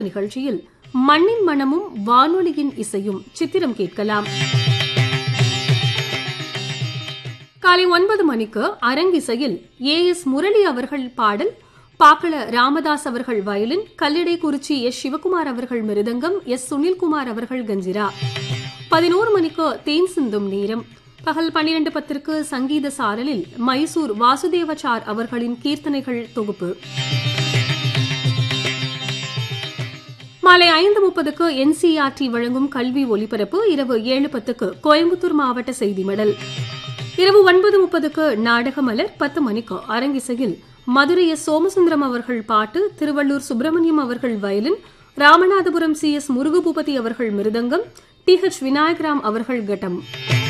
நிகழ்ச்சியில் மண்ணின் மனமும் வானொலியின் இசையும் சித்திரம் கேட்கலாம் காலை ஒன்பது மணிக்கு அரங்கிசையில் ஏ எஸ் முரளி அவர்கள் பாடல் பாக்கள ராமதாஸ் அவர்கள் violin Kallidaikurichi S Sivakumar அவர்கள் மிருதங்கம் எஸ் சுனில்குமார் அவர்கள் கஞ்சிரா பதினோரு மணிக்கு தேன் சிந்தும் நேரம் பகல் பன்னிரண்டு பத்திற்கு சங்கீத சாரலில் மைசூர் வாசுதேவச்சார் அவர்களின் கீர்த்தனைகள் தொகுப்பு மாலை ஐந்து முப்பதுக்கு என்சிஆர்டி வழங்கும் கல்வி ஒலிபரப்பு இரவு ஏழு பத்துக்கு கோயம்புத்தூர் மாவட்ட செய்தி மடல் இரவு ஒன்பது முப்பதுக்கு நாடகமலர் பத்து மணிக்கு அரங்கிசையில் மதுரை எஸ் சோமசுந்தரம் அவர்கள் பாட்டு திருவள்ளூர் சுப்பிரமணியம் அவர்கள் violin Ramanathapuram C S Murugaboopathy அவர்கள் மிருதங்கம் டி ஹெச் விநாயகராம் அவர்கள் கட்டம்